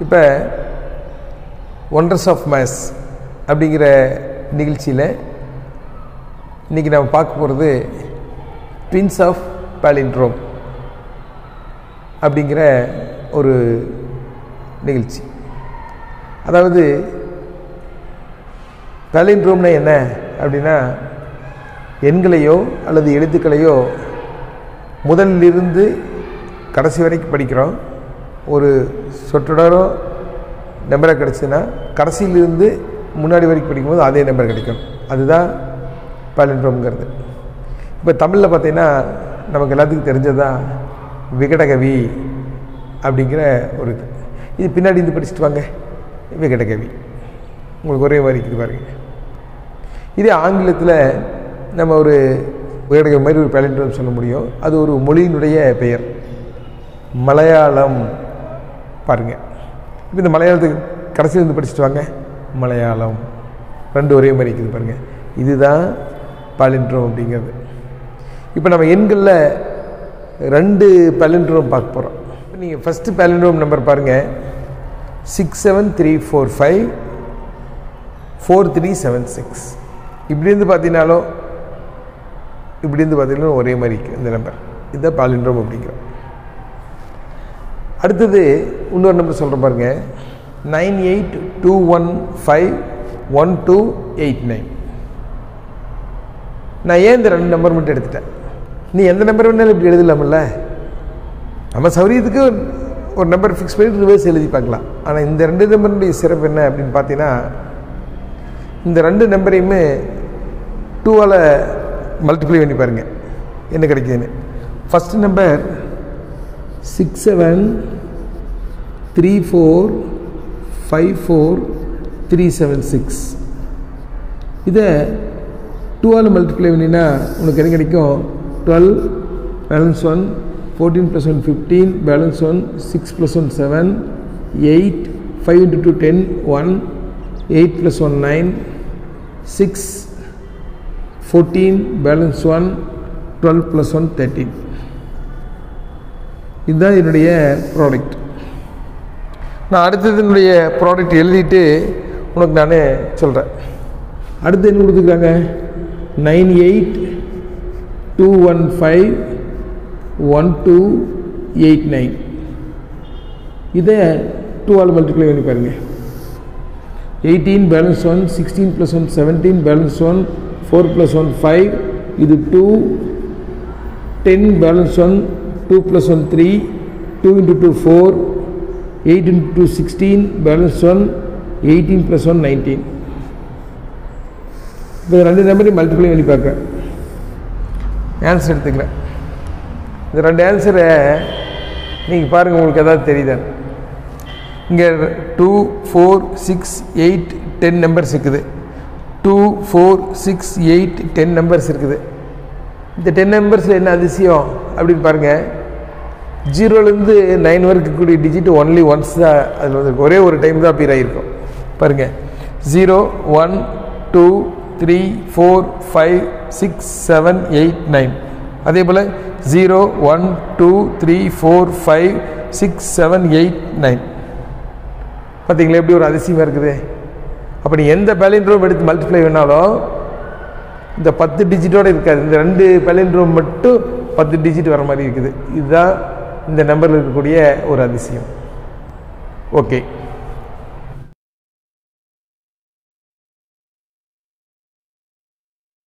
இப்போ wonders of maths அப்படிங்கிற நிகழ்ச்சியில் இன்றைக்கி நம்ம பார்க்க போகிறது ட்வின்ஸ் ஆஃப் பாலிண்ட்ரோம் அப்படிங்கிற ஒரு நிகழ்ச்சி அதாவது பாலிண்ட்ரோம்னா என்ன அப்படின்னா எண்களையோ அல்லது எழுத்துக்களையோ முதலிலிருந்து கடைசி வரைக்கும் படிக்கிறோம் ஒரு சொற்றொடரோ நம்பரை கிடச்சுன்னா கடைசியிலிருந்து முன்னாடி வரைக்கும் படிக்கும்போது அதே நம்பர் கிடைக்கும் அதுதான் பாலிண்ட்ரோம்ங்கிறது இப்போ தமிழில் பார்த்தீங்கன்னா நமக்கு எல்லாத்துக்கும் தெரிஞ்சதான் விகடகவி அப்படிங்கிற ஒரு இது இது பின்னாடி இருந்து படிச்சுட்டு வாங்க விகடகவி உங்களுக்கு ஒரே மாதிரி இருக்குது பாருங்க இதே ஆங்கிலத்தில் நம்ம ஒரு விகடகவி மாதிரி ஒரு பேலண்ட்ரோம் சொல்ல முடியும் அது ஒரு மொழியினுடைய பெயர் மலையாளம் பாருங்க இப்போ இந்த மலையாளத்துக்கு கடைசியில் இருந்து படிச்சுட்டு வாங்க மலையாளம் ரெண்டு ஒரே மாதிரி இருக்குது பாருங்கள் இதுதான் பாலிண்ட்ரோம் அப்படிங்கிறது இப்போ நம்ம எண்களில் ரெண்டு பேலண்ட்ரோம் பார்க்க போகிறோம் இப்போ நீங்கள் ஃபஸ்ட்டு பேலண்ட்ரோம் நம்பர் பாருங்கள் six seven three four five four three seven six இப்படி இருந்து பார்த்தீங்கனாலும் இப்படி இருந்து பார்த்தீங்கன்னா ஒரே மாதிரி இருக்குது இந்த நம்பர் இதுதான் பாலிண்ட்ரோம் அப்படிங்கிறோம் அடுத்தது இன்னொரு நம்பர் சொல்கிறேன் பாருங்க nine eight two one five one two eight nine நான் ஏன் இந்த ரெண்டு நம்பர் மட்டும் எடுத்துட்டேன் நீ எந்த நம்பர் வேணாலும் இப்படி எழுதலாம்ல நம்ம சௌரியத்துக்கு ஒரு நம்பர் ஃபிக்ஸ் பண்ணி ரிவர்ஸ் எழுதி பார்க்கலாம் ஆனால் இந்த ரெண்டு நம்பருடைய சிறப்பு என்ன அப்படின்னு பார்த்தீங்கன்னா இந்த ரெண்டு நம்பரையுமே டூவால் மல்டிப்ளை பண்ணி பாருங்கள் என்ன கிடைக்குதுன்னு first number six seven three four five four three seven six இதை டூவால் மல்டிப்ளை பண்ணினா உனக்கு என்ன கிடைக்கும் twelve balance one fourteen plus one fifteen balance one six plus one seven eight five into two ten one eight plus one nine six fourteen balance one twelve plus one thirteen இதுதான் என்னுடைய product நான் அடுத்தது என்னுடைய product எழுதிட்டு உனக்கு நான் சொல்கிறேன் அடுத்து என்ன கொடுத்துருக்காங்க nine eight two one five one two eight nine இதை டூவால் மல்டிப்ளை பண்ணி பாருங்கள் eighteen balance one sixteen plus one seventeen balance one four plus one five இது two ten balance one two plus one three two into two four eight into two sixteen balance one eighteen plus one nineteen இப்போ ரெண்டு நம்பரையும் multiply பண்ணி பார்க்குறேன் answer எடுத்துக்கிறேன் இந்த ரெண்டு ஆன்சரை நீங்கள் பாருங்கள் உங்களுக்கு எதாவது தெரியுதான்னு இங்கே two four six eight ten numbers இருக்குது two four six eight ten numbers இருக்குது இந்த டென் நம்பர்ஸில் என்ன அதிசயம் அப்படின்னு பாருங்கள் ஜீரோலேருந்து நைன் வரைக்கும் கூடிய டிஜிட் ஒன்லி ஒன்ஸ் தான் அதில் வந்து ஒரே ஒரு டைம் தான் அப்பியர் ஆகிருக்கும் பாருங்கள் zero one two three four five six seven eight nine அதே போல் zero one two three four five six seven eight nine பார்த்தீங்களா எப்படி ஒரு அதிசயமாக இருக்குது அப்போ நீ எந்த பேலிண்ட்ரோம் எடுத்து மல்டிப்ளை வேணாலும் இந்த பத்து டிஜிட்டோடு இருக்காது இந்த ரெண்டு பேலிண்ட்ரோம் மட்டும் பத்து டிஜிட் வர மாதிரி இருக்குது இதுதான் இந்த நம்பரில் இருக்கக்கூடிய ஒரு அதிசயம் ஓகே